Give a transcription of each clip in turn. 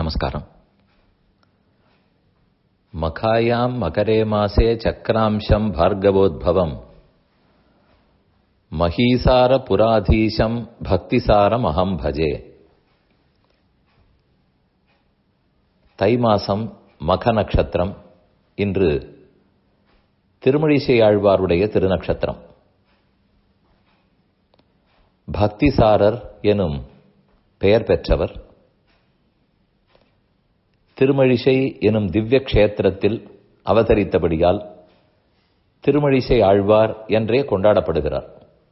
நமஸ்காரம் மகாயாம் மகரே மாசே சக்கராம்சம் பார்கவோத்பவம் மகீசார புராதீசம் பக்திசாரம் அகம் பஜே தை மாசம் மக நட்சத்திரம் இன்று திருமழிசை ஆழ்வாருடைய திருநக்ஷத்திரம் பக்திசாரர் எனும் பெயர் பெற்றவர் திருமழிசை எனும் திவ்ய கஷேத்திரத்தில் அவதரித்தபடியால் திருமழிசை ஆழ்வார் என்றே கொண்டாடப்படுகிறார்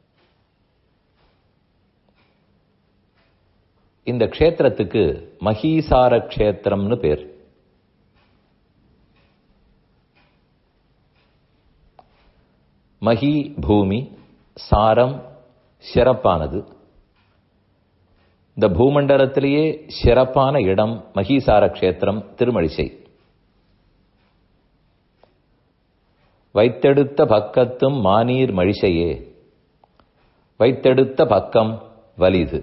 இந்த க்ஷேத்திரத்துக்கு மகீசார க்ஷேத்திரம்னு பேர் மகி பூமி சாரம் சிறப்பானது இந்த பூமண்டலத்திலேயே சிறப்பான இடம் மகீசார கஷேத்திரம் திருமழிசை வைத்தெடுத்த பக்கத்தும் மானீர் மழிசையே வைத்தெடுத்த பக்கம் வலிது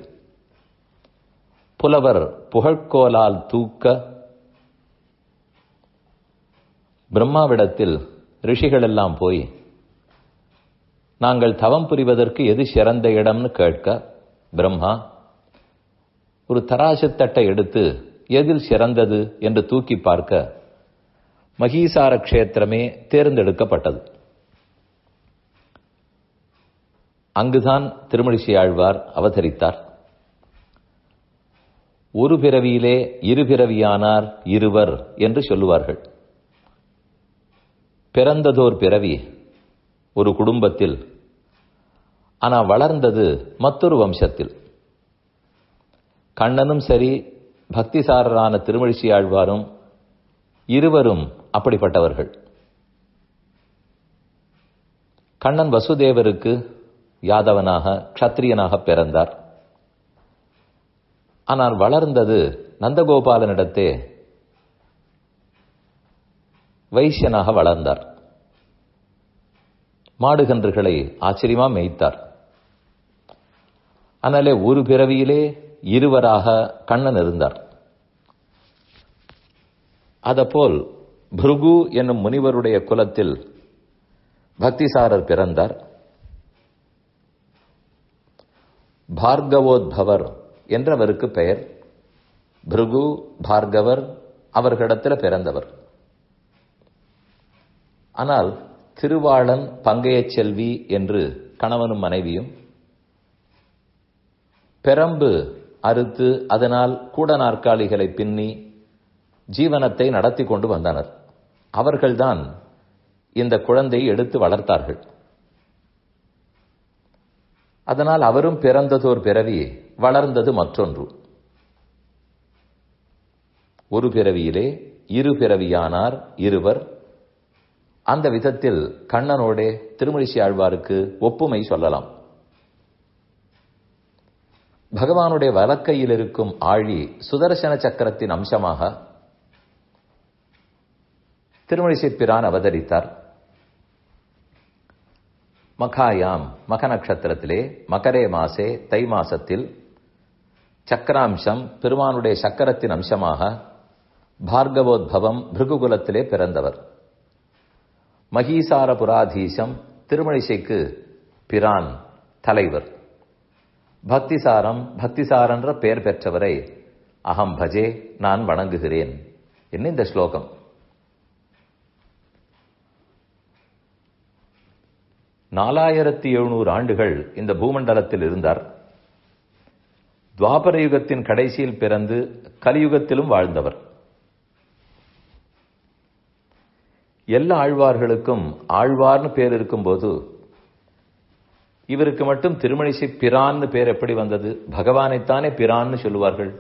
புலவர் புகழ்கோலால் தூக்க பிரம்மாவிடத்தில் ரிஷிகளெல்லாம் போய் நாங்கள் தவம் புரிவதற்கு எது சிறந்த இடம்னு கேட்க பிரம்மா ஒரு தராசுத்தட்டை எடுத்து எதில் சிறந்தது என்று தூக்கி பார்க்க மகீசார கஷேத்திரமே தேர்ந்தெடுக்கப்பட்டது அங்குதான் திருமழிசை ஆழ்வார் அவதரித்தார் ஒரு பிறவியிலே இரு பிறவியானார் இருவர் என்று சொல்லுவார்கள் பிறந்ததோர் பிறவி ஒரு குடும்பத்தில் ஆனா வளர்ந்தது மற்றொரு வம்சத்தில் கண்ணனும் சரி பக்திசாரரான திருமழிசி ஆழ்வாரும் இருவரும் அப்படிப்பட்டவர்கள் கண்ணன் வசுதேவருக்கு யாதவனாக க்ஷத்திரியனாக பிறந்தார் ஆனால் வளர்ந்தது நந்தகோபாலனிடத்தே வைசியனாக வளர்ந்தார் மாடுகன்றுகளை ஆச்சரியமா மேய்த்தார் ஆனாலே ஒரு பிறவியிலே இருவராக கண்ணன் இருந்தார் அதபோல் பிருகு என்னும் முனிவருடைய குலத்தில் பக்திசாரர் பிறந்தார் பார்கவோத்பவர் என்றவருக்கு பெயர் பிருகு பார்கவர் அவர்களிடத்தில் பிறந்தவர் ஆனால் திருவாளன் பங்கைய செல்வி என்று கணவனும் மனைவியும் பெரம்பு அறுத்து அதனால் கூட நாற்காலிகளை பின்னி ஜீவனத்தை நடத்தி கொண்டு வந்தனர் அவர்கள்தான் இந்த குழந்தையை எடுத்து வளர்த்தார்கள் அதனால் அவரும் பிறந்ததோர் பிறவி வளர்ந்தது மற்றொன்று ஒரு பிறவியிலே இரு பிறவியானார் இருவர் அந்த விதத்தில் கண்ணனோடே திருமழிசி ஆழ்வாருக்கு ஒப்புமை சொல்லலாம் பகவானுடைய வலக்கையில் இருக்கும் ஆழி சுதர்சன சக்கரத்தின் அம்சமாக திருமழிசை பிரான் அவதரித்தார் மகாயாம் மக நட்சத்திரத்திலே மகரே மாசே தை மாசத்தில் சக்கராம்சம் பெருமானுடைய சக்கரத்தின் அம்சமாக பார்கவோத்பவம் பிருகுகுலத்திலே பிறந்தவர் மகீசார புராதீசம் திருமழிசைக்கு பிரான் தலைவர் பக்திசாரம் பக்திசாரன்ற பெயர் பெற்றவரை அகம் பஜே நான் வணங்குகிறேன் என்ன இந்த ஸ்லோகம் நாலாயிரத்தி எழுநூறு ஆண்டுகள் இந்த பூமண்டலத்தில் இருந்தார் துவாபர யுகத்தின் கடைசியில் பிறந்து கலியுகத்திலும் வாழ்ந்தவர் எல்லா ஆழ்வார்களுக்கும் ஆழ்வார்னு பேர் இருக்கும்போது இவருக்கு மட்டும் திருமணிசை பிரான்னு பேர் எப்படி வந்தது பகவானைத்தானே பிரான்னு சொல்லுவார்கள்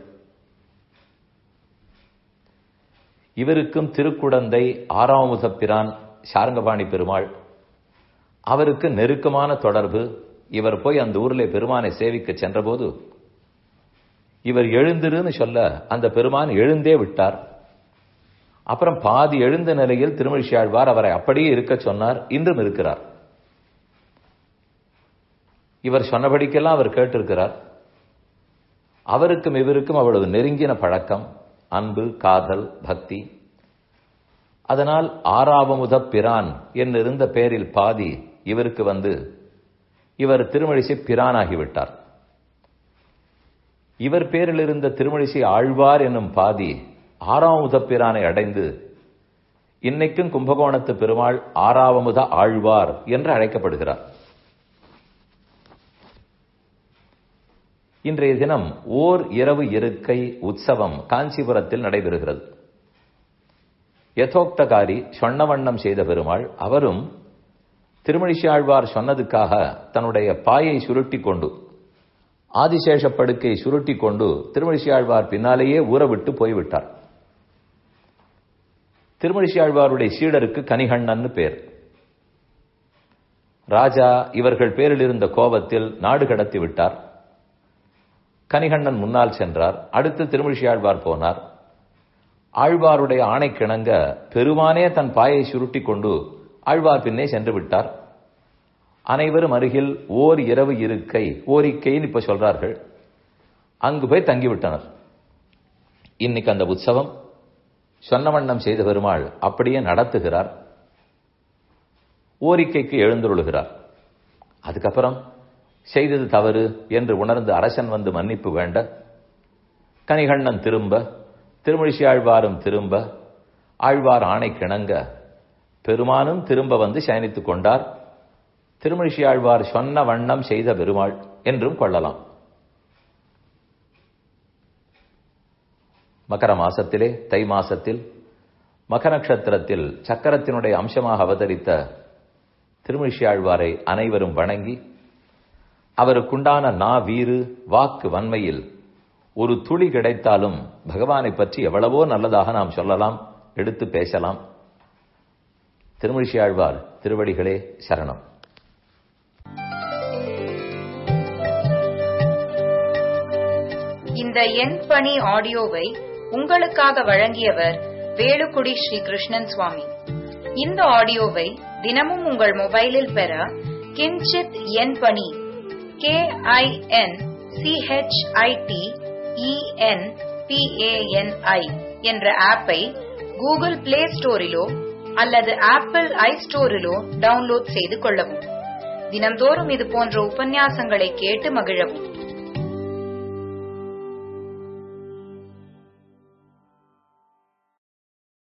இவருக்கும் திருக்குடந்தை ஆறாமுத பிரான் சாரங்கபாணி பெருமாள் அவருக்கு நெருக்கமான தொடர்பு இவர் போய் அந்த ஊரில் பெருமானை சேவிக்க சென்றபோது இவர் எழுந்திருன்னு சொல்ல அந்த பெருமான் எழுந்தே விட்டார் அப்புறம் பாதி எழுந்த நிலையில் திருமழிஷியாழ்வார் அவரை அப்படியே இருக்க சொன்னார் இன்றும் இருக்கிறார் இவர் சொன்னபடிக்கெல்லாம் அவர் கேட்டிருக்கிறார் அவருக்கும் இவருக்கும் அவ்வளவு நெருங்கின பழக்கம் அன்பு காதல் பக்தி அதனால் ஆறாவமுத பிரான் என்றிருந்த பேரில் பாதி இவருக்கு வந்து இவர் திருமழிசை பிரானாகிவிட்டார் இவர் பேரில் இருந்த திருமழிசை ஆழ்வார் என்னும் பாதி ஆறாவமுத பிரானை அடைந்து இன்னைக்கும் கும்பகோணத்து பெருமாள் ஆறாவமுத ஆழ்வார் என்று அழைக்கப்படுகிறார் இன்றைய தினம் ஓர் இரவு இருக்கை உற்சவம் காஞ்சிபுரத்தில் நடைபெறுகிறது யதோக்தகாரி சொன்னவண்ணம் செய்த பெருமாள் அவரும் திருமணிஷாழ்வார் சொன்னதுக்காக தன்னுடைய பாயை சுருட்டி கொண்டு ஆதிசேஷ படுக்கை சுருட்டி கொண்டு திருமணிஷாழ்வார் பின்னாலேயே ஊற விட்டு போய்விட்டார் திருமணிஷாழ்வாருடைய சீடருக்கு கனிகண்ணன் பேர் ராஜா இவர்கள் பேரில் இருந்த கோபத்தில் நாடு கடத்தி விட்டார் கனிகண்ணன் முன்னால் சென்றார் அடுத்து திருமழிஷியாழ்வார் போனார் ஆழ்வாருடைய ஆணைக்கிணங்க பெருமானே தன் பாயை சுருட்டி கொண்டு ஆழ்வார் பின்னே சென்று விட்டார் அனைவரும் அருகில் ஓர் இரவு இருக்கை ஓரிக்கைன்னு இப்ப சொல்றார்கள் அங்கு போய் தங்கிவிட்டனர் இன்னைக்கு அந்த உற்சவம் சொன்னவண்ணம் செய்த பெருமாள் அப்படியே நடத்துகிறார் ஓரிக்கைக்கு எழுந்துருளுகிறார் அதுக்கப்புறம் செய்தது தவறு என்று உணர்ந்து அரசன் வந்து மன்னிப்பு வேண்ட கனிகண்ணன் திரும்ப திருமழிசி ஆழ்வாரும் திரும்ப ஆழ்வார் ஆணை கிணங்க பெருமானும் திரும்ப வந்து சயனித்துக் கொண்டார் திருமழிசி ஆழ்வார் சொன்ன வண்ணம் செய்த பெருமாள் என்றும் கொள்ளலாம் மகர மாசத்திலே தை மாசத்தில் மக நட்சத்திரத்தில் சக்கரத்தினுடைய அம்சமாக அவதரித்த திருமழிசி ஆழ்வாரை அனைவரும் வணங்கி அவருக்குண்டான நா வீறு வாக்கு வன்மையில் ஒரு துளி கிடைத்தாலும் பகவானை பற்றி எவ்வளவோ நல்லதாக நாம் சொல்லலாம் எடுத்து பேசலாம் திருமழிசி ஆழ்வார் திருவடிகளே சரணம் இந்த எண் பணி ஆடியோவை உங்களுக்காக வழங்கியவர் வேலுக்குடி ஸ்ரீ கிருஷ்ணன் சுவாமி இந்த ஆடியோவை தினமும் உங்கள் மொபைலில் பெற கிஞ்சித் எண் பணி கே ஐ என் சிஹெச்ஐடி இஎன் பிஏஎன்ஐ என்ற ஆப்பை கூகுள் பிளே ஸ்டோரிலோ அல்லது ஆப்பிள் ஐ ஸ்டோரிலோ டவுன்லோட் செய்து கொள்ளவும் தினந்தோறும் இது போன்ற உபன்யாசங்களை கேட்டு மகிழவும்